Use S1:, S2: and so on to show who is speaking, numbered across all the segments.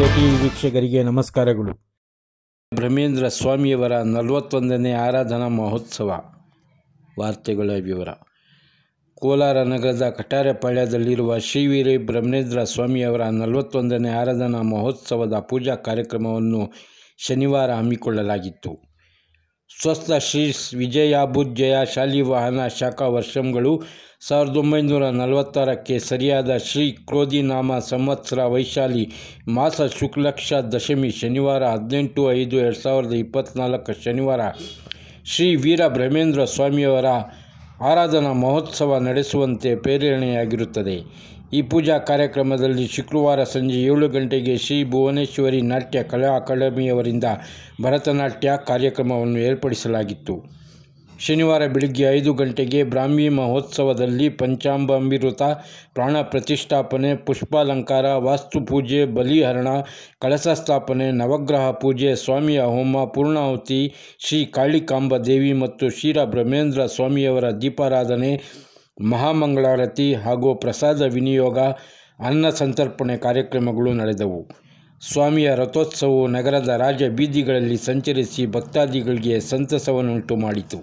S1: T ವೀಕ್ಷಕರಿಗೆ ನಮಸ್ಕಾರಗಳು ಬ್ರಹ್ಮೇಂದ್ರ ಸ್ವಾಮಿಯವರ ನಲವತ್ತೊಂದನೇ ಆರಾಧನಾ ಮಹೋತ್ಸವ ವಾರ್ತೆಗಳ ವಿವರ ಕೋಲಾರ ನಗರದ ಕಟಾರೆಪಾಳ್ಯದಲ್ಲಿರುವ ಶ್ರೀವೀರ ಬ್ರಹ್ಮೇಂದ್ರ ಸ್ವಾಮಿಯವರ ನಲವತ್ತೊಂದನೇ ಆರಾಧನಾ ಮಹೋತ್ಸವದ ಪೂಜಾ ಕಾರ್ಯಕ್ರಮವನ್ನು ಶನಿವಾರ ಹಮ್ಮಿಕೊಳ್ಳಲಾಗಿತ್ತು ಸ್ವಸ್ಥ ಶ್ರೀ ವಿಜಯಾಭುಜಯ ಶಾಲಿವಾಹನ ಶಾಖಾ ವರ್ಷಂಗಳು ಸಾವಿರದ ಒಂಬೈನೂರ ನಲವತ್ತಾರಕ್ಕೆ ಸರಿಯಾದ ಶ್ರೀ ಕ್ರೋಧಿನಾಮ ಸಂವತ್ಸರ ವೈಶಾಲಿ ಮಾಸ ಶುಕ್ಲಕ್ಷ ದಶಮಿ ಶನಿವಾರ ಹದಿನೆಂಟು ಐದು ಎರಡು ಸಾವಿರದ ಇಪ್ಪತ್ತ್ನಾಲ್ಕು ಶನಿವಾರ ಶ್ರೀ ವೀರ ಬ್ರಹ್ಮೇಂದ್ರ ಸ್ವಾಮಿಯವರ ಆರಾಧನಾ ಮಹೋತ್ಸವ ನಡೆಸುವಂತೆ ಪ್ರೇರಣೆಯಾಗಿರುತ್ತದೆ ಈ ಪೂಜಾ ಕಾರ್ಯಕ್ರಮದಲ್ಲಿ ಶುಕ್ರವಾರ ಸಂಜೆ ಏಳು ಗಂಟೆಗೆ ಶ್ರೀ ಭುವನೇಶ್ವರಿ ನಾಟ್ಯ ಕಲಾ ಅಕಾಡೆಮಿಯವರಿಂದ ಭರತನಾಟ್ಯ ಕಾರ್ಯಕ್ರಮವನ್ನು ಏರ್ಪಡಿಸಲಾಗಿತ್ತು ಶನಿವಾರ ಬೆಳಗ್ಗೆ ಐದು ಗಂಟೆಗೆ ಬ್ರಾಹ್ಮಿ ಮಹೋತ್ಸವದಲ್ಲಿ ಪಂಚಾಂಬಾಮೃತ ಪ್ರಾಣ ಪ್ರತಿಷ್ಠಾಪನೆ ಪುಷ್ಪಾಲಂಕಾರ ವಾಸ್ತುಪೂಜೆ ಬಲಿಹರಣ ಕಳಸ ಸ್ಥಾಪನೆ ನವಗ್ರಹ ಪೂಜೆ ಸ್ವಾಮಿಯ ಹೋಮ ಪೂರ್ಣಾಹುತಿ ಶ್ರೀ ಕಾಳಿಕಾಂಬ ದೇವಿ ಮತ್ತು ಕ್ಷೀರ ಬ್ರಹ್ಮೇಂದ್ರ ಸ್ವಾಮಿಯವರ ದೀಪಾರಾಧನೆ ಮಹಾಮಂಗಳಾರತಿ ಹಾಗೂ ಪ್ರಸಾದ ವಿನಿಯೋಗ ಅನ್ನ ಸಂತರ್ಪಣೆ ಕಾರ್ಯಕ್ರಮಗಳು ನಡೆದವು ಸ್ವಾಮಿಯ ರಥೋತ್ಸವವು ನಗರದ ರಾಜ ಬೀದಿಗಳಲ್ಲಿ ಸಂಚರಿಸಿ ಭಕ್ತಾದಿಗಳಿಗೆ ಸಂತಸವನ್ನುಂಟು ಮಾಡಿತು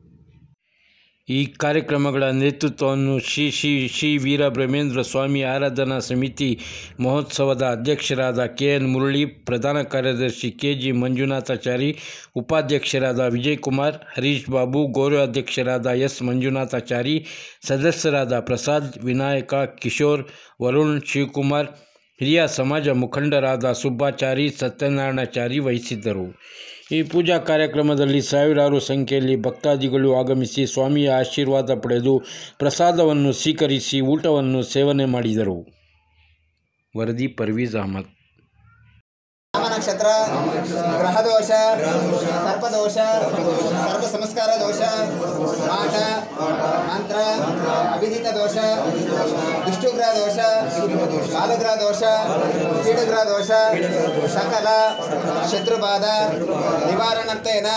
S1: ಈ ಕಾರ್ಯಕ್ರಮಗಳ ನೇತೃತ್ವವನ್ನು ಶ್ರೀ ಶ್ರೀ ಶ್ರೀ ವೀರ ಬ್ರಹ್ಮೇಂದ್ರ ಸ್ವಾಮಿ ಆರಾಧನಾ ಸಮಿತಿ ಮಹೋತ್ಸವದ ಅಧ್ಯಕ್ಷರಾದ ಕೆ ಎನ್ ಮುರಳಿ ಪ್ರಧಾನ ಕಾರ್ಯದರ್ಶಿ ಕೆ ಜಿ ಮಂಜುನಾಥಾಚಾರಿ ಉಪಾಧ್ಯಕ್ಷರಾದ ವಿಜಯಕುಮಾರ್ ಹರೀಶ್ ಬಾಬು ಗೌರವಾಧ್ಯಕ್ಷರಾದ ಎಸ್ ಮಂಜುನಾಥಾಚಾರಿ ಸದಸ್ಯರಾದ ಪ್ರಸಾದ್ ವಿನಾಯಕ ಕಿಶೋರ್ ವರುಣ್ ಶಿವಕುಮಾರ್ ಹಿರಿಯ ಸಮಾಜ ಮುಖಂಡರಾದ ಸುಬ್ಬಾಚಾರಿ ಸತ್ಯನಾರಾಯಣಾಚಾರಿ ವಹಿಸಿದ್ದರು ಈ ಪೂಜಾ ಕಾರ್ಯಕ್ರಮದಲ್ಲಿ ಸಾವಿರಾರು ಸಂಖ್ಯೆಯಲ್ಲಿ ಭಕ್ತಾದಿಗಳು ಆಗಮಿಸಿ ಸ್ವಾಮಿಯ ಆಶೀರ್ವಾದ ಪಡೆದು ಪ್ರಸಾದವನ್ನು ಸ್ವೀಕರಿಸಿ ಊಟವನ್ನು ಸೇವನೆ ಮಾಡಿದರು ವರದಿ ಪರ್ವೀಜ್ ಅಹಮದ್
S2: ರಾಮ ನಕ್ಷತ್ರ ಗ್ರಹದೋಷ ಸರ್ಪದೋಷ ಸರ್ಪ ಸಂಸ್ಕಾರ ದೋಷ ಮಾಟ ಮಂತ್ರ ಅಭಿಜಿತ ದೋಷ ದುಷ್ಟುಗ್ರಹ ದೋಷ ಕಾಲಗ್ರಹ ದೋಷ ಕೀಟಗ್ರಹ ದೋಷ ಸಕಲ ಶತ್ರುಬಾಧ ನಿವಾರಣರ್ಥೇನ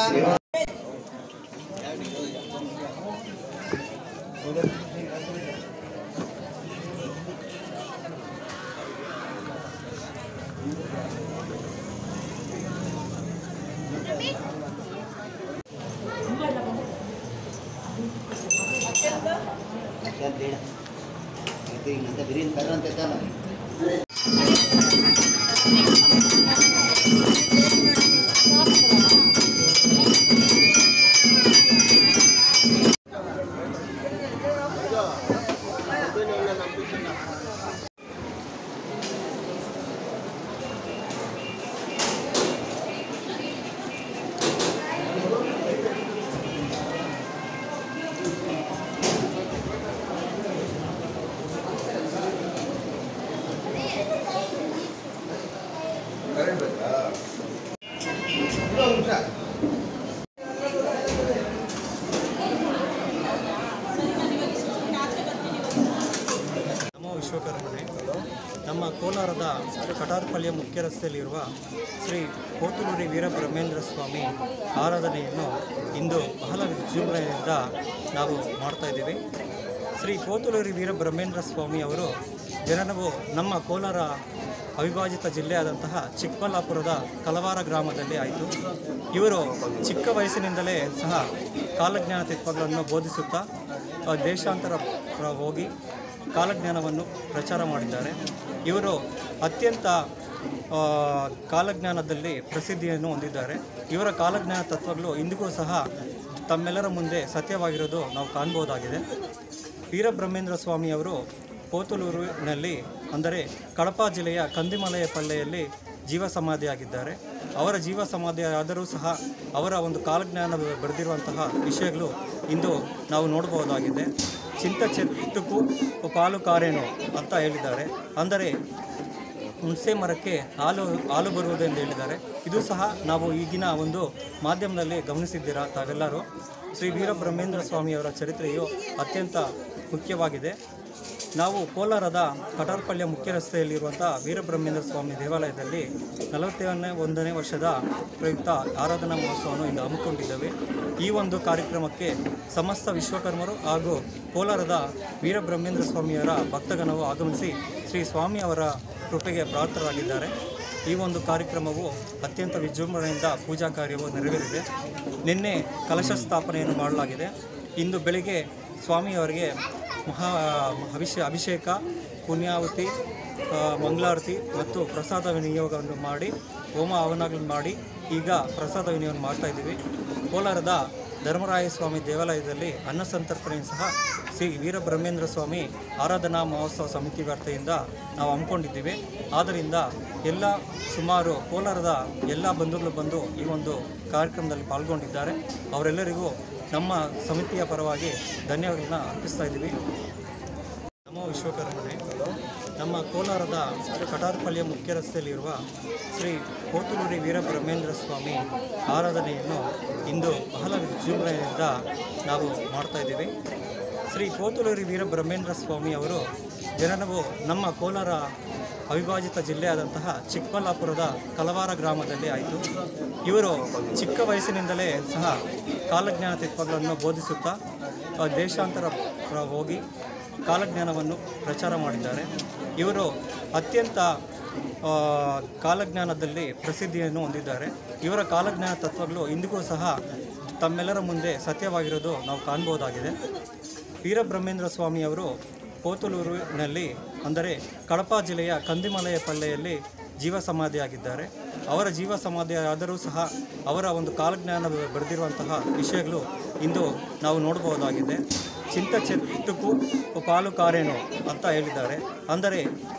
S3: ನಮೋ ವಿಶ್ವಕರ್ಮನೆ ನಮ್ಮ ಕೋಲಾರದ ಕಟಾರ್ಪಳ್ಳಿಯ ಮುಖ್ಯ ರಸ್ತೆಯಲ್ಲಿರುವ ಶ್ರೀ ಕೋತುಲೂರಿ ವೀರಬ್ರಹ್ಮೇಂದ್ರ ಸ್ವಾಮಿ ಆರಾಧನೆಯನ್ನು ಇಂದು ಬಹಳ ವಿಜೃಂಭಣೆಯಿಂದ ನಾವು ಮಾಡ್ತಾ ಇದ್ದೀವಿ ಶ್ರೀ ಕೋತುಲೂರಿ ವೀರಬ್ರಹ್ಮೇಂದ್ರ ಸ್ವಾಮಿ ಅವರು ಜನನವು ನಮ್ಮ ಕೋಲಾರ ಅವಿಭಾಜಿತ ಜಿಲ್ಲೆಯಾದಂತಹ ಚಿಕ್ಕಬಳ್ಳಾಪುರದ ಕಲವಾರ ಗ್ರಾಮದಲ್ಲಿ ಆಯಿತು ಇವರು ಚಿಕ್ಕ ವಯಸ್ಸಿನಿಂದಲೇ ಸಹ ಕಾಲಜ್ಞಾನ ತತ್ವಗಳನ್ನು ಬೋಧಿಸುತ್ತಾ ಆ, ದೇಶಾಂತರ ಪ್ರ- ಹೋಗಿ ಕಾಲಜ್ಞಾನವನ್ನು ಪ್ರಚಾರ ಮಾಡಿದ್ದಾರೆ ಇವರು ಅತ್ಯಂತ ಆ, ಕಾಲಜ್ಞಾನದಲ್ಲಿ ಪ್ರಸಿದ್ಧಿಯನ್ನು ಹೊಂದಿದ್ದಾರೆ ಇವರ ಕಾಲಜ್ಞಾನ ತತ್ವಗಳು ಇಂದಿಗೂ ಸಹ ತಮ್ಮೆಲ್ಲರ ಮುಂದೆ ಸತ್ಯವಾಗಿರೋದು ನಾವು ಕಾಣ್ಬೋದಾಗಿದೆ ವೀರಬ್ರಹ್ಮೇಂದ್ರ ಸ್ವಾಮಿಯವರು ಕೋತುಲೂರಿನಲ್ಲಿ ಅಂದರೆ ಕಡಪ ಜಿಲ್ಲೆಯ ಕಂದಿಮಲೆಯ ಪಲ್ಲೆಯಲ್ಲಿ ಜೀವ ಸಮಾಧಿಯಾಗಿದ್ದಾರೆ ಅವರ ಜೀವ ಸಮಾಧಿ ಆದರೂ ಸಹ ಅವರ ಒಂದು ಕಾಲಜ್ಞಾನ ಬರೆದಿರುವಂತಹ ವಿಷಯಗಳು ಇಂದು ನಾವು ನೋಡಬಹುದಾಗಿದೆ ಚಿಂತ ಚೆಟ್ಟುಕು ಪಾಲು ಕಾರೇನು ಅಂತ ಹೇಳಿದ್ದಾರೆ ಅಂದರೆ ಹುಣಸೆ ಮರಕ್ಕೆ ಹಾಲು ಹಾಲು ಬರುವುದೆಂದು ಹೇಳಿದ್ದಾರೆ ಇದು ಸಹ ನಾವು ಈಗಿನ ಒಂದು ಮಾಧ್ಯಮದಲ್ಲಿ ಗಮನಿಸಿದ್ದೀರಾ ತಾವೆಲ್ಲರೂ ಶ್ರೀ ವೀರಬ್ರಹ್ಮೇಂದ್ರ ಸ್ವಾಮಿಯವರ ಚರಿತ್ರೆಯು ಅತ್ಯಂತ ಮುಖ್ಯವಾಗಿದೆ ನಾವು ಕೋಲಾರದ ಕಟಾರ್ಪಳ್ಳಿಯ ಮುಖ್ಯ ರಸ್ತೆಯಲ್ಲಿರುವಂಥ ವೀರಬ್ರಹ್ಮೇಂದ್ರ ಸ್ವಾಮಿ ದೇವಾಲಯದಲ್ಲಿ ನಲವತ್ತನೇ ಒಂದನೇ ವರ್ಷದ ಪ್ರಯುಕ್ತ ಆರಾಧನಾ ಮಹೋತ್ಸವವನ್ನು ಇಂದು ಹಮ್ಮಿಕೊಂಡಿದ್ದೇವೆ ಈ ಒಂದು ಕಾರ್ಯಕ್ರಮಕ್ಕೆ ಸಮಸ್ತ ವಿಶ್ವಕರ್ಮರು ಹಾಗೂ ಕೋಲಾರದ ವೀರಬ್ರಹ್ಮೇಂದ್ರ ಸ್ವಾಮಿಯವರ ಭಕ್ತಗಣವು ಆಗಮಿಸಿ ಶ್ರೀ ಸ್ವಾಮಿ ಅವರ ಕೃಪೆಗೆ ಪ್ರಾರ್ಥರಾಗಿದ್ದಾರೆ ಈ ಒಂದು ಕಾರ್ಯಕ್ರಮವು ಅತ್ಯಂತ ವಿಜೃಂಭಣೆಯಿಂದ ಪೂಜಾ ಕಾರ್ಯವು ನೆರವೇರಿದೆ ನಿನ್ನೆ ಕಲಶ ಸ್ಥಾಪನೆಯನ್ನು ಮಾಡಲಾಗಿದೆ ಇಂದು ಬೆಳಿಗ್ಗೆ ಸ್ವಾಮಿಯವರಿಗೆ ಮಹಾ ಅಭಿಷೇ ಅಭಿಷೇಕ ಪುಣ್ಯಾವತಿ ಆ, ಮಂಗಳಾರತಿ ಮತ್ತು ಪ್ರಸಾದ ವಿನಿಯೋಗವನ್ನು ಮಾಡಿ ಹೋಮ ಹವನಗಳನ್ನು ಮಾಡಿ ಈಗ ಪ್ರಸಾದ ವಿನಿಯೋಗ ಮಾಡ್ತಾ ಇದ್ದೀವಿ ಕೋಲಾರದ ಧರ್ಮರಾಯ ಸ್ವಾಮಿ ದೇವಾಲಯದಲ್ಲಿ ಅನ್ನ ಸಂತರ್ಪಣೆಯನ್ನು ಸಹ ಶ್ರೀ ವೀರಬ್ರಹ್ಮೇಂದ್ರ ಸ್ವಾಮಿ ಆರಾಧನಾ ಮಹೋತ್ಸವ ಸಮಿತಿ ವ್ಯಾಪ್ತಿಯಿಂದ ನಾವು ಹಮ್ಮಿಕೊಂಡಿದ್ದೀವಿ ಆದ್ದರಿಂದ ಎಲ್ಲ ಸುಮಾರು ಕೋಲಾರದ ಎಲ್ಲ ಬಂಧುಗಳು ಬಂದು ಈ ಒಂದು ಕಾರ್ಯಕ್ರಮದಲ್ಲಿ ಪಾಲ್ಗೊಂಡಿದ್ದಾರೆ ಅವರೆಲ್ಲರಿಗೂ ನಮ್ಮ ಸಮಿತಿಯ ಪರವಾಗಿ ಧನ್ಯವಾದಗಳನ್ನ ಅರ್ಪಿಸ್ತಾ ಇದ್ದೀವಿ ನಮೋ ವಿಶ್ವಕರ್ಮನೆ ನಮ್ಮ ಕೋಲಾರದ ಕಟಾರ್ಪಳ್ಳಿಯ ಮುಖ್ಯ ರಸ್ತೆಯಲ್ಲಿರುವ ಶ್ರೀ ಕೋತುಲೂರಿ ವೀರಬ್ರಹ್ಮೇಂದ್ರ ಸ್ವಾಮಿ ಆರಾಧನೆಯನ್ನು ಇಂದು ಬಹಳ ವಿಜೃಂಭಣೆಯಿಂದ ನಾವು ಮಾಡ್ತಾ ಇದ್ದೀವಿ ಶ್ರೀ ಕೋತುಲೂರಿ ವೀರಬ್ರಹ್ಮೇಂದ್ರ ಸ್ವಾಮಿ ಅವರು ಜನನವು ನಮ್ಮ ಕೋಲಾರ ಅವಿಭಾಜಿತ ಜಿಲ್ಲೆಯಾದಂತಹ ಚಿಕ್ಕಬಳ್ಳಾಪುರದ ಕಲವಾರ ಗ್ರಾಮದಲ್ಲಿ ಆಯಿತು ಇವರು ಚಿಕ್ಕ ವಯಸ್ಸಿನಿಂದಲೇ ಸಹ ಕಾಲಜ್ಞಾನ ತತ್ವಗಳನ್ನು ಬೋಧಿಸುತ್ತಾ ಆ, ದೇಶಾಂತರ ಪ್ರ- ಹೋಗಿ ಕಾಲಜ್ಞಾನವನ್ನು ಪ್ರಚಾರ ಮಾಡಿದ್ದಾರೆ ಇವರು ಅತ್ಯಂತ ಆ, ಕಾಲಜ್ಞಾನದಲ್ಲಿ ಪ್ರಸಿದ್ಧಿಯನ್ನು ಹೊಂದಿದ್ದಾರೆ ಇವರ ಕಾಲಜ್ಞಾನ ತತ್ವಗಳು ಇಂದಿಗೂ ಸಹ ತಮ್ಮೆಲ್ಲರ ಮುಂದೆ ಸತ್ಯವಾಗಿರೋದು ನಾವು ಕಾಣ್ಬೋದಾಗಿದೆ ವೀರಬ್ರಹ್ಮೇಂದ್ರ ಸ್ವಾಮಿಯವರು ಕೋತುಲೂರಿನಲ್ಲಿ ಅಂದರೆ ಕಡಪ ಜಿಲ್ಲೆಯ ಕಂದಿಮಲೆಯ ಪಲ್ಲೆಯಲ್ಲಿ ಜೀವ ಸಮಾಧಿಯಾಗಿದ್ದಾರೆ ಅವರ ಜೀವ ಸಮಾಧಿ ಆದರೂ ಸಹ ಅವರ ಒಂದು ಕಾಲಜ್ಞಾನ ಬರೆದಿರುವಂತಹ ವಿಷಯಗಳು ಇಂದು ನಾವು ನೋಡಬಹುದಾಗಿದೆ ಚಿಂತ ಚೆಟ್ಟುಕು ಪಾಲು ಕಾರೇನು ಅಂತ ಹೇಳಿದ್ದಾರೆ ಅಂದರೆ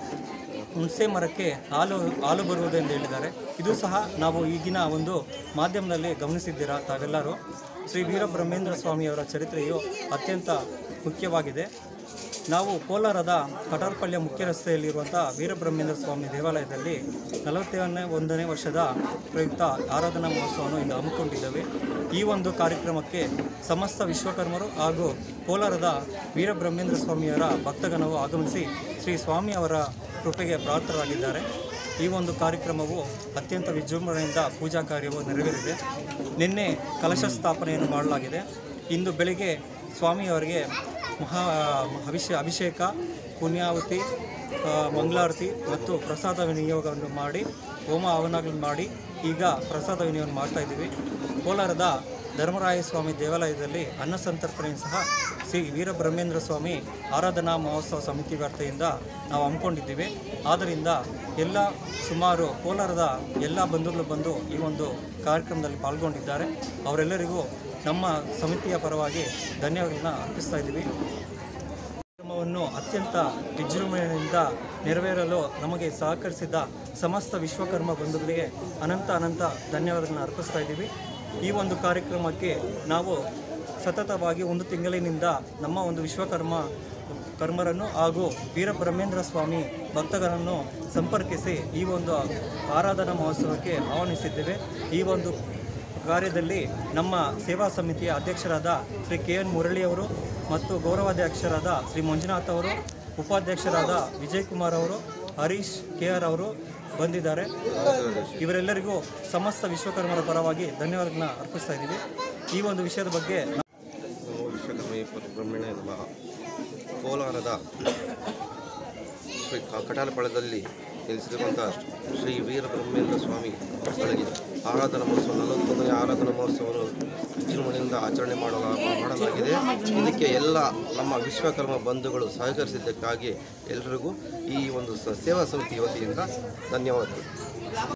S3: ಹುಣಸೆ ಮರಕ್ಕೆ ಹಾಲು ಹಾಲು ಬರುವುದು ಎಂದು ಹೇಳಿದ್ದಾರೆ ಇದು ಸಹ ನಾವು ಈಗಿನ ಒಂದು ಮಾಧ್ಯಮದಲ್ಲಿ ಗಮನಿಸಿದ್ದೀರಾ ತಾವೆಲ್ಲರೂ ಶ್ರೀ ವೀರಬ್ರಹ್ಮೇಂದ್ರ ಸ್ವಾಮಿಯವರ ಚರಿತ್ರೆಯು ಅತ್ಯಂತ ಮುಖ್ಯವಾಗಿದೆ ನಾವು ಕೋಲಾರದ ಕಟಾರ್ಪಳ್ಳಿಯ ಮುಖ್ಯ ರಸ್ತೆಯಲ್ಲಿರುವಂಥ ವೀರಬ್ರಹ್ಮೇಂದ್ರ ಸ್ವಾಮಿ ದೇವಾಲಯದಲ್ಲಿ ನಲವತ್ತನೇ ಒಂದನೇ ವರ್ಷದ ಪ್ರಯುಕ್ತ ಆರಾಧನಾ ಮಹೋತ್ಸವವನ್ನು ಇಂದು ಹಮ್ಮಿಕೊಂಡಿದ್ದೇವೆ ಈ ಒಂದು ಕಾರ್ಯಕ್ರಮಕ್ಕೆ ಸಮಸ್ತ ವಿಶ್ವಕರ್ಮರು ಹಾಗೂ ಕೋಲಾರದ ವೀರಬ್ರಹ್ಮೇಂದ್ರ ಸ್ವಾಮಿಯವರ ಭಕ್ತಗಣವು ಆಗಮಿಸಿ ಶ್ರೀ ಸ್ವಾಮಿ ಅವರ ಕೃಪೆಗೆ ಪ್ರಾರ್ಥರಾಗಿದ್ದಾರೆ ಈ ಒಂದು ಕಾರ್ಯಕ್ರಮವು ಅತ್ಯಂತ ವಿಜೃಂಭಣೆಯಿಂದ ಪೂಜಾ ಕಾರ್ಯವು ನೆರವೇರಿದೆ ನಿನ್ನೆ ಕಲಶ ಸ್ಥಾಪನೆಯನ್ನು ಮಾಡಲಾಗಿದೆ ಇಂದು ಬೆಳಿಗ್ಗೆ ಸ್ವಾಮಿಯವರಿಗೆ ಮಹಾ ಅಭಿಷೇ ಅಭಿಷೇಕ ಪುಣ್ಯಾವತಿ ಆ, ಮಂಗಳಾರತಿ ಮತ್ತು ಪ್ರಸಾದ ವಿನಿಯೋಗವನ್ನು ಮಾಡಿ ಹೋಮ ಹವನಗಳನ್ನು ಮಾಡಿ ಈಗ ಪ್ರಸಾದ ವಿನಿಯೋಗ ಮಾಡ್ತಾ ಇದ್ದೀವಿ ಕೋಲಾರದ ಧರ್ಮರಾಯ ಸ್ವಾಮಿ ದೇವಾಲಯದಲ್ಲಿ ಅನ್ನ ಸಂತರ್ಪಣೆಯನ್ನು ಸಹ ಶ್ರೀ ವೀರಬ್ರಹ್ಮೇಂದ್ರ ಸ್ವಾಮಿ ಆರಾಧನಾ ಮಹೋತ್ಸವ ಸಮಿತಿ ವ್ಯಾಪ್ತಿಯಿಂದ ನಾವು ಹಮ್ಮಿಕೊಂಡಿದ್ದೀವಿ ಆದ್ದರಿಂದ ಎಲ್ಲ ಸುಮಾರು ಕೋಲಾರದ ಎಲ್ಲ ಬಂಧುಗಳು ಬಂದು ಈ ಒಂದು ಕಾರ್ಯಕ್ರಮದಲ್ಲಿ ಪಾಲ್ಗೊಂಡಿದ್ದಾರೆ ಅವರೆಲ್ಲರಿಗೂ ನಮ್ಮ ಸಮಿತಿಯ ಪರವಾಗಿ ಧನ್ಯವಾದಗಳನ್ನ ಅರ್ಪಿಸ್ತಾ ಇದ್ದೀವಿ ಕಾರ್ಯಕ್ರಮವನ್ನು ಅತ್ಯಂತ ವಿಜೃಂಭಣೆಯಿಂದ ನೆರವೇರಲು ನಮಗೆ ಸಹಕರಿಸಿದ ಸಮಸ್ತ ವಿಶ್ವಕರ್ಮ ಬಂಧುಗಳಿಗೆ ಅನಂತ ಅನಂತ ಧನ್ಯವಾದಗಳನ್ನ ಅರ್ಪಿಸ್ತಾ ಇದ್ದೀವಿ ಈ ಒಂದು ಕಾರ್ಯಕ್ರಮಕ್ಕೆ ನಾವು ಸತತವಾಗಿ ಒಂದು ತಿಂಗಳಿನಿಂದ ನಮ್ಮ ಒಂದು ವಿಶ್ವಕರ್ಮ ಕರ್ಮರನ್ನು ಹಾಗೂ ವೀರಬ್ರಹ್ಮೇಂದ್ರ ಸ್ವಾಮಿ ಭಕ್ತರನ್ನು ಸಂಪರ್ಕಿಸಿ ಈ ಒಂದು ಆರಾಧನಾ ಮಹೋತ್ಸವಕ್ಕೆ ಆಹ್ವಾನಿಸಿದ್ದೇವೆ ಈ ಒಂದು ಕಾರ್ಯದಲ್ಲಿ ನಮ್ಮ ಸೇವಾ ಸಮಿತಿಯ ಅಧ್ಯಕ್ಷರಾದ ಶ್ರೀ ಕೆ ಎನ್ ಮುರಳಿಯವರು ಮತ್ತು ಗೌರವಾಧ್ಯಕ್ಷರಾದ ಶ್ರೀ ಮಂಜುನಾಥ್ ಅವರು ಉಪಾಧ್ಯಕ್ಷರಾದ ವಿಜಯ್ ಕುಮಾರ್ ಅವರು ಹರೀಶ್ ಕೆ ಆರ್ ಅವರು ಬಂದಿದ್ದಾರೆ ಇವರೆಲ್ಲರಿಗೂ ಸಮಸ್ತ ವಿಶ್ವಕರ್ಮರ ಪರವಾಗಿ ಧನ್ಯವಾದಗಳನ್ನ ಅರ್ಪಿಸ್ತಾ ಇದ್ದೀವಿ ಈ ಒಂದು ವಿಷಯದ ಬಗ್ಗೆ
S4: ನಮೋ ವಿಶ್ವಕರ್ಮ ಬ್ರಹ್ಮಣ್ಯ ನಮ್ಮ ಕೋಲಾರದ ಶ್ರೀ ಕ- ಕಟಾಲಪಾಳ್ಯದಲ್ಲಿ ನೆಲೆಸಿರುವಂಥ ಶ್ರೀ ವೀರಬ್ರಹ್ಮೇಂದ್ರ ಸ್ವಾಮಿ ಗಳಿಗೆ ಆರಾಧನಾ ಮಹೋತ್ಸವ ನಲವತ್ತೊಂದನೇ ಆರಾಧನಾ ಮಹೋತ್ಸವವನ್ನು ವಿಜೃಂಭಣೆಯಿಂದ ಆಚರಣೆ ಮಾಡಲ ಮಾಡಲಾಗಿದೆ ಇದಕ್ಕೆ ಎಲ್ಲ ನಮ್ಮ ವಿಶ್ವಕರ್ಮ ಬಂಧುಗಳು ಸಹಕರಿಸಿದ್ದಕ್ಕಾಗಿ ಎಲ್ಲರಿಗೂ ಈ ಒಂದು ಸ- ಸೇವಾ ಸಮಿತಿ ವತಿಯಿಂದ ಧನ್ಯವಾದಗಳು